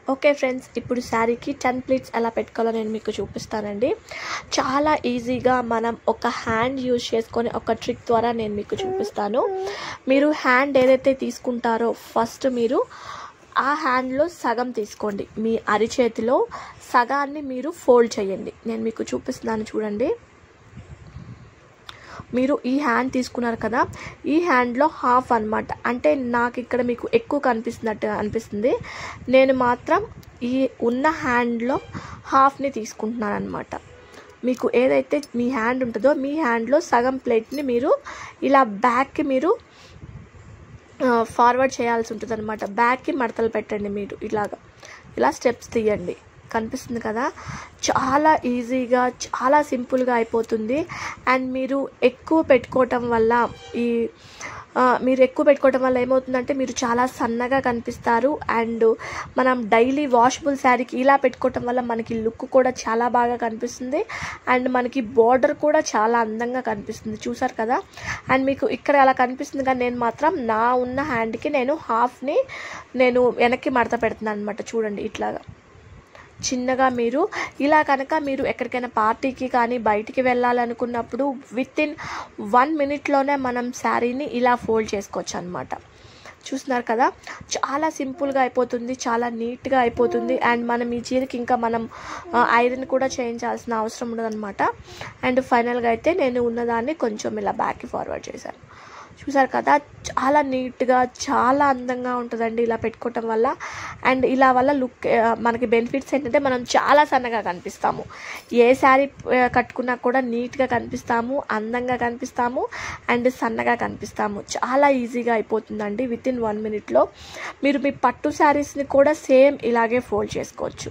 okay friends ఇప్పుడు శారీకి ten pleats ఎలా పెట్టుకోవాలో నేను మీకు చూపిస్తానండి చాలా ఈజీగా మనం ఒక హ్యాండ్ యూజ్ చేసుకొని ఒక ట్రిక్ ద్వారా నేను మీకు చూపిస్తాను మీరు హ్యాండ్ ఏదైతే తీసుకుంటారో ఫస్ట్ మీరు ఆ హ్యాండ్లో సగం తీసుకోండి మీ అరిచేతిలో సగాన్ని మీరు ఫోల్డ్ చేయండి నేను మీకు చూపిస్తున్నాను చూడండి మీరు ఈ హ్యాండ్ తీసుకున్నారు కదా ఈ హ్యాండ్లో హాఫ్ అన్నమాట అంటే నాకు ఇక్కడ మీకు ఎక్కువ కనిపిస్తున్నట్టు అనిపిస్తుంది నేను మాత్రం ఈ ఉన్న హ్యాండ్లో హాఫ్ని తీసుకుంటున్నాను అనమాట మీకు ఏదైతే మీ హ్యాండ్ ఉంటుందో మీ హ్యాండ్లో సగం ప్లేట్ని మీరు ఇలా బ్యాక్కి మీరు ఫార్వర్డ్ చేయాల్సి ఉంటుంది అనమాట బ్యాక్కి మడతలు పెట్టండి మీరు ఇలాగా ఇలా స్టెప్స్ తీయండి కనిపిస్తుంది కదా చాలా ఈజీగా చాలా సింపుల్గా అయిపోతుంది అండ్ మీరు ఎక్కువ పెట్టుకోవటం వల్ల ఈ మీరు ఎక్కువ పెట్టుకోవటం వల్ల ఏమవుతుందంటే మీరు చాలా సన్నగా కనిపిస్తారు అండ్ మనం డైలీ వాషబుల్ శారీకి ఇలా పెట్టుకోవటం వల్ల మనకి లుక్ కూడా చాలా బాగా కనిపిస్తుంది అండ్ మనకి బార్డర్ కూడా చాలా అందంగా కనిపిస్తుంది చూసారు కదా అండ్ మీకు ఇక్కడ అలా కనిపిస్తుంది కానీ నేను మాత్రం నా ఉన్న హ్యాండ్కి నేను హాఫ్ని నేను వెనక్కి మడత పెడుతున్నాను అనమాట చూడండి ఇట్లాగా చిన్నగా మీరు ఇలా కనుక మీరు ఎక్కడికైనా పార్టీకి కానీ బయటికి వెళ్ళాలనుకున్నప్పుడు విత్ ఇన్ వన్ మినిట్లోనే మనం శారీని ఇలా ఫోల్డ్ చేసుకోవచ్చు అనమాట చూస్తున్నారు కదా చాలా సింపుల్గా అయిపోతుంది చాలా నీట్గా అయిపోతుంది అండ్ మనం ఈ చీరకి ఇంకా మనం ఐరన్ కూడా చేయించాల్సిన అవసరం ఉండదన్నమాట అండ్ ఫైనల్గా అయితే నేను ఉన్నదాన్ని కొంచెం ఇలా బ్యాక్కి ఫార్వర్డ్ చేశాను చూసారు కదా చాలా నీట్గా చాలా అందంగా ఉంటుందండి ఇలా పెట్టుకోవటం వల్ల అండ్ ఇలా వల్ల లుక్ మనకి బెనిఫిట్స్ ఏంటంటే మనం చాలా సన్నగా కనిపిస్తాము ఏ శారీ కట్టుకున్నా కూడా నీట్గా కనిపిస్తాము అందంగా కనిపిస్తాము అండ్ సన్నగా కనిపిస్తాము చాలా ఈజీగా అయిపోతుందండి విత్ ఇన్ వన్ మినిట్లో మీరు మీ పట్టు శారీస్ని కూడా సేమ్ ఇలాగే ఫోల్డ్ చేసుకోవచ్చు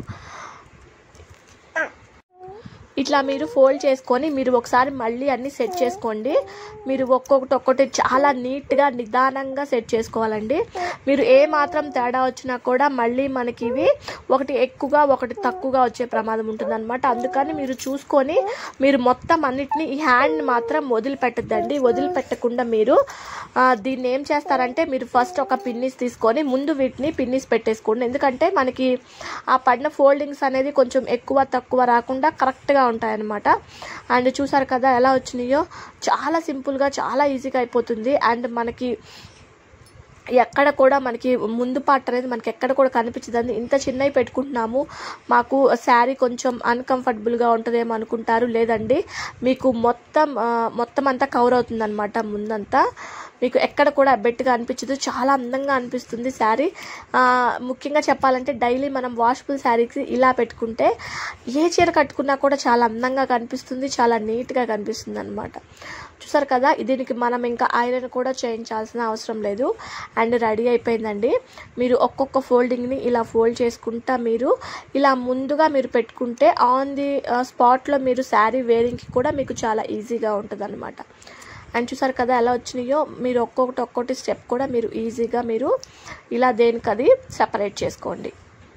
ఇట్లా మీరు ఫోల్డ్ చేసుకొని మీరు ఒకసారి మళ్ళీ అన్నీ సెట్ చేసుకోండి మీరు ఒక్కొక్కటి ఒక్కటి చాలా నీట్గా నిదానంగా సెట్ చేసుకోవాలండి మీరు ఏ మాత్రం తేడా వచ్చినా కూడా మళ్ళీ మనకి ఇవి ఒకటి ఎక్కువగా ఒకటి తక్కువగా వచ్చే ప్రమాదం ఉంటుందన్నమాట అందుకని మీరు చూసుకొని మీరు మొత్తం అన్నిటినీ ఈ హ్యాండ్ మాత్రం వదిలిపెట్టద్దండి వదిలిపెట్టకుండా మీరు దీన్ని ఏం చేస్తారంటే మీరు ఫస్ట్ ఒక పిన్నిస్ తీసుకొని ముందు వీటిని పిన్నిస్ పెట్టేసుకోండి ఎందుకంటే మనకి ఆ పడిన ఫోల్డింగ్స్ అనేది కొంచెం ఎక్కువ తక్కువ రాకుండా కరెక్ట్గా ఉంటాయన్నమాట అండ్ చూసారు కదా ఎలా వచ్చినాయో చాలా సింపుల్గా చాలా ఈజీగా అయిపోతుంది అండ్ మనకి ఎక్కడ కూడా మనకి ముందు పార్ట్ అనేది మనకి ఎక్కడ కూడా కనిపించదండి ఇంత చిన్నవి పెట్టుకుంటున్నాము మాకు శారీ కొంచెం అన్కంఫర్టబుల్గా ఉంటుందేమో అనుకుంటారు లేదండి మీకు మొత్తం మొత్తం అంతా కవర్ అవుతుందన్నమాట ముందంతా మీకు ఎక్కడ కూడా బెట్గా అనిపించదు చాలా అందంగా అనిపిస్తుంది శారీ ముఖ్యంగా చెప్పాలంటే డైలీ మనం వాషబుల్ శారీకి ఇలా పెట్టుకుంటే ఏ చీర కట్టుకున్నా కూడా చాలా అందంగా కనిపిస్తుంది చాలా నీట్గా కనిపిస్తుంది అనమాట చూసారు కదా దీనికి మనం ఇంకా ఐరన్ కూడా చేయించాల్సిన అవసరం లేదు అండ్ రెడీ అయిపోయిందండి మీరు ఒక్కొక్క ఫోల్డింగ్ని ఇలా ఫోల్డ్ చేసుకుంటా మీరు ఇలా ముందుగా మీరు పెట్టుకుంటే ఆన్ ది స్పాట్లో మీరు శారీ వేరింగ్కి కూడా మీకు చాలా ఈజీగా ఉంటుంది అనమాట అండ్ చూసారు కదా ఎలా వచ్చినాయో మీరు ఒక్కొక్కటి ఒక్కొక్కటి స్టెప్ కూడా మీరు ఈజీగా మీరు ఇలా దేనికది సపరేట్ చేసుకోండి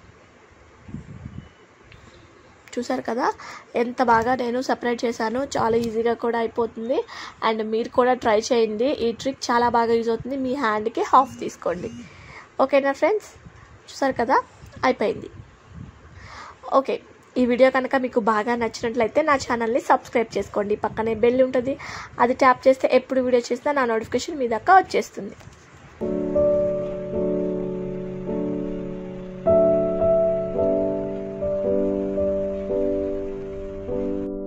చూసారు కదా ఎంత బాగా నేను సపరేట్ చేశాను చాలా ఈజీగా కూడా అయిపోతుంది అండ్ మీరు కూడా ట్రై చేయండి ఈ ట్రిక్ చాలా బాగా యూజ్ అవుతుంది మీ హ్యాండ్కి హాఫ్ తీసుకోండి ఓకేనా ఫ్రెండ్స్ చూసారు కదా అయిపోయింది ఓకే ఈ వీడియో కనుక మీకు బాగా నచ్చినట్లయితే నా ఛానల్ని సబ్స్క్రైబ్ చేసుకోండి పక్కనే బెల్ ఉంటుంది అది ట్యాప్ చేస్తే ఎప్పుడు వీడియో చేసినా నా నోటిఫికేషన్ మీ దాకా వచ్చేస్తుంది